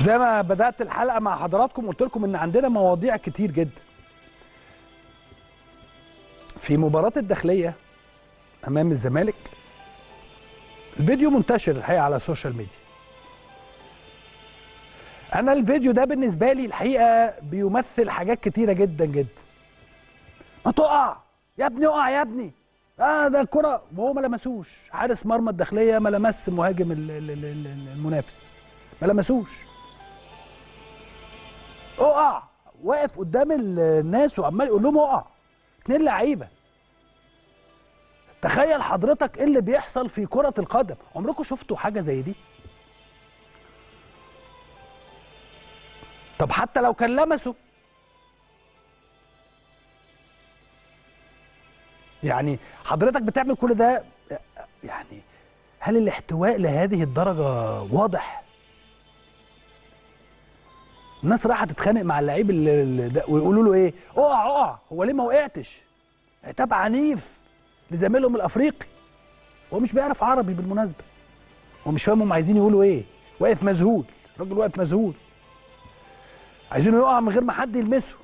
زي ما بدات الحلقه مع حضراتكم قلت لكم ان عندنا مواضيع كتير جدا في مباراه الداخليه امام الزمالك الفيديو منتشر الحقيقه على السوشيال ميديا انا الفيديو ده بالنسبه لي الحقيقه بيمثل حاجات كتيره جدا جدا ما تقع يا ابني اقع يا ابني اه ده الكره وهو ما لمسوش حارس مرمى الداخليه ما لمس مهاجم ال- ال- ال- ال- المنافس ما لمسوش اقع واقف قدام ال- الناس وعمال يقول لهم اقع اتنين لعيبه تخيل حضرتك ايه اللي بيحصل في كره القدم عمركم شفتوا حاجه زي دي طب حتى لو كان لمسه يعني حضرتك بتعمل كل ده يعني هل الاحتواء لهذه الدرجة واضح؟ الناس رايحة تتخانق مع اللعيب اللي اللي ده ويقولوا له ايه؟ اقع اقع هو ليه ما وقعتش؟ عتاب عنيف لزميلهم الافريقي هو مش بيعرف عربي بالمناسبة هو مش فاهم هم عايزين يقولوا ايه؟ واقف مذهول الراجل واقف مذهول عايزينه يقع من غير ما حد يلمسه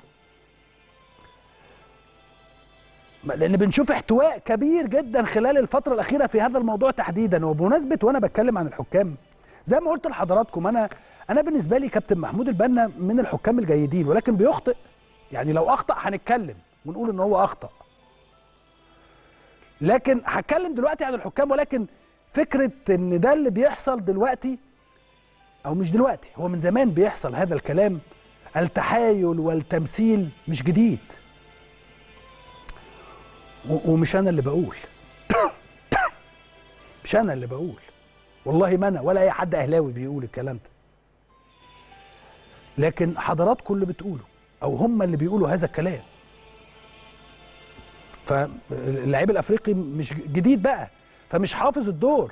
لان بنشوف احتواء كبير جدا خلال الفتره الاخيره في هذا الموضوع تحديدا وبمناسبه وانا بتكلم عن الحكام زي ما قلت لحضراتكم انا انا بالنسبه لي كابتن محمود البنا من الحكام الجيدين ولكن بيخطئ يعني لو اخطا هنتكلم ونقول ان هو اخطا لكن هتكلم دلوقتي عن الحكام ولكن فكره ان ده اللي بيحصل دلوقتي او مش دلوقتي هو من زمان بيحصل هذا الكلام التحايل والتمثيل مش جديد و- ومش انا اللي بقول مش انا اللي بقول والله ما انا ولا اي حد اهلاوي بيقول الكلام ده لكن حضراتكم اللي بتقولوا او هم اللي بيقولوا هذا الكلام فاللعيب الافريقي مش جديد بقى فمش حافظ الدور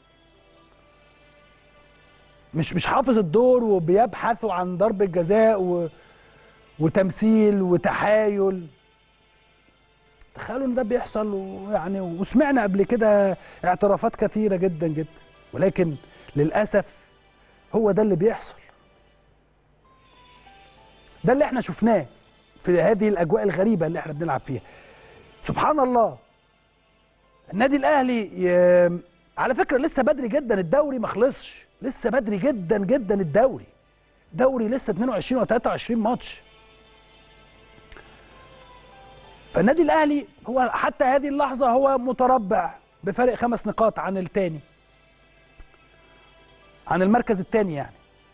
مش مش حافظ الدور وبيبحثوا عن ضربة جزاء و... وتمثيل وتحايل تخيلوا ان ده بيحصل ويعني وسمعنا قبل كده اعترافات كثيره جدا جدا ولكن للاسف هو ده اللي بيحصل ده اللي احنا شفناه في هذه الاجواء الغريبه اللي احنا بنلعب فيها سبحان الله النادي الاهلي ي... على فكره لسه بدري جدا الدوري ما خلصش لسه بدري جدا جدا الدوري دوري لسه 22 و 23 ماتش فالنادي الاهلي هو حتى هذه اللحظه هو متربع بفرق خمس نقاط عن الثاني عن المركز الثاني يعني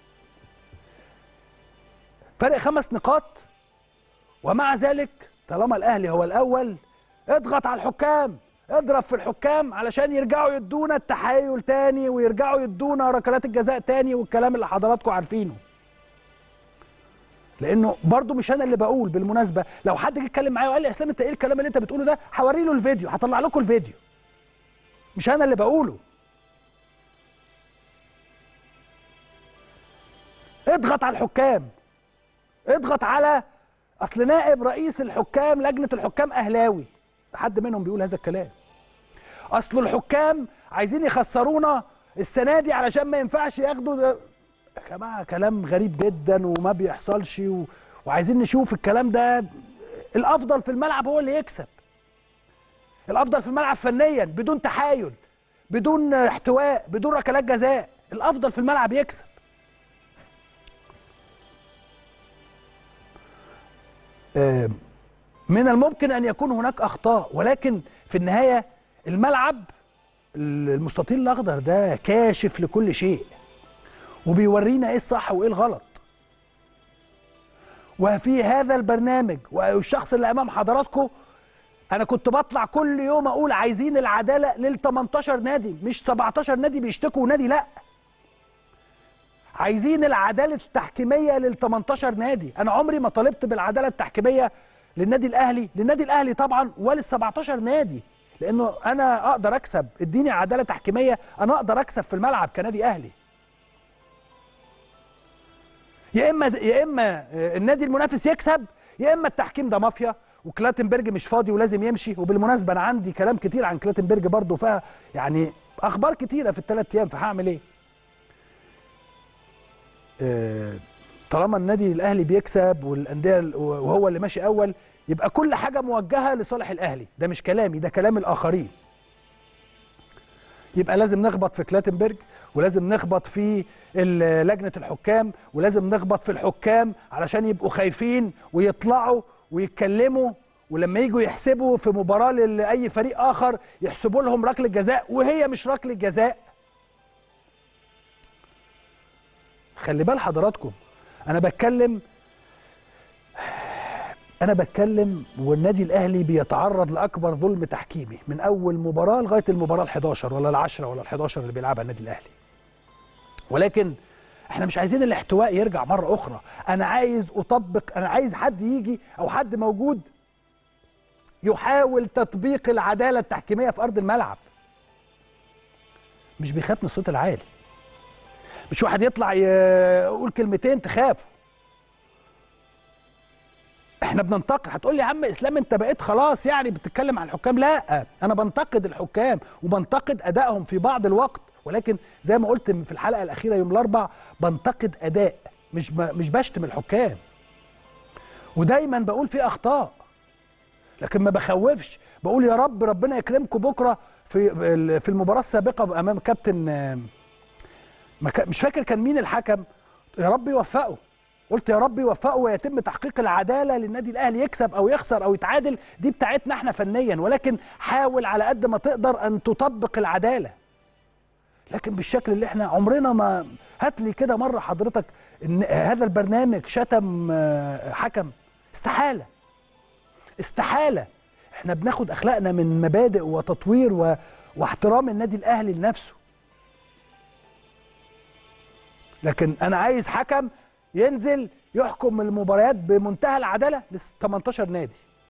فرق خمس نقاط ومع ذلك طالما الاهلي هو الاول اضغط على الحكام اضرب في الحكام علشان يرجعوا يدونا التحايل تاني ويرجعوا يدونا ركلات الجزاء تاني والكلام اللي حضراتكم عارفينه لانه برضو مش انا اللي بقول بالمناسبه لو حد جه يتكلم معايا وقال لي يا اسلام انت ايه الكلام اللي انت بتقوله ده هوري له الفيديو هطلع لكم الفيديو مش انا اللي بقوله اضغط على الحكام اضغط على اصل نائب رئيس الحكام لجنه الحكام اهلاوي حد منهم بيقول هذا الكلام اصل الحكام عايزين يخسرونا السنه دي علشان ما ينفعش ياخدوا ده. يا جماعه كلام غريب جدا وما بيحصلش و... وعايزين نشوف الكلام ده الافضل في الملعب هو اللي يكسب الافضل في الملعب فنيا بدون تحايل بدون احتواء بدون ركلات جزاء الافضل في الملعب يكسب آه، من الممكن ان يكون هناك اخطاء ولكن في النهايه الملعب المستطيل الاخضر ده كاشف لكل شيء وبيورينا ايه الصح وايه الغلط وفي هذا البرنامج والشخص اللي امام حضراتكم انا كنت بطلع كل يوم اقول عايزين العداله لل 18 نادي مش 17 نادي بيشتكوا نادي لا عايزين العداله التحكيميه لل 18 نادي انا عمري ما طالبت بالعداله التحكيميه للنادي الاهلي للنادي الاهلي طبعا ولل 17 نادي لانه انا اقدر اكسب اديني عداله تحكيميه انا اقدر اكسب في الملعب كنادي اهلي يا اما يا اما النادي المنافس يكسب يا اما التحكيم ده مافيا وكلاتنبرج مش فاضي ولازم يمشي وبالمناسبه انا عندي كلام كتير عن كلاتنبرج برضه فيها يعني اخبار كتيره في الثلاث ايام فهعمل ايه آه، طالما النادي الاهلي بيكسب والانديه وهو اللي ماشي اول يبقى كل حاجه موجهه لصالح الاهلي ده مش كلامي ده كلام الاخرين يبقى لازم نخبط في كلاتنبرج ولازم نخبط في ال- لجنه الحكام ولازم نخبط في الحكام علشان يبقوا خايفين ويطلعوا ويتكلموا ولما يجوا يحسبوا في مباراه لاي فريق اخر يحسبوا لهم ركله جزاء وهي مش ركله جزاء خلي بال حضراتكم انا بتكلم انا بتكلم والنادي الاهلي بيتعرض لاكبر ظلم تحكيمي من اول مباراه لغايه المباراه ال11 ولا ال10 ولا ال11 اللي بيلعبها النادي الاهلي ولكن احنا مش عايزين الاحتواء يرجع مره اخرى انا عايز اطبق انا عايز حد يجي او حد موجود يحاول تطبيق العداله التحكيميه في ارض الملعب مش بيخاف من الصوت العالي مش واحد يطلع يقول كلمتين تخافوا احنا بننتقد هتقول لي يا عم اسلام انت بقيت خلاص يعني بتتكلم عن الحكام لا انا بنتقد الحكام وبنتقد ادائهم في بعض الوقت ولكن زي ما قلت في الحلقه الاخيره يوم الاربع بنتقد اداء مش ب... مش بشتم الحكام ودايما بقول في اخطاء لكن ما بخوفش بقول يا رب ربنا يكرمكم بكره في في المباراه السابقه امام كابتن آه، ما كان- مش فاكر كان مين الحكم يا رب يوفقه قلت يا رب يوفقه ويتم تحقيق العداله للنادي الاهلي يكسب او يخسر او يتعادل دي بتاعتنا احنا فنيا ولكن حاول على قد ما تقدر ان تطبق العداله لكن بالشكل اللي احنا عمرنا ما هات لي كده مره حضرتك ان هذا البرنامج شتم آه، حكم استحاله استحاله احنا بناخد اخلاقنا من مبادئ وتطوير و... واحترام النادي الاهلي لنفسه لكن انا عايز حكم ينزل يحكم المباريات بمنتهى العداله ل 18 نادي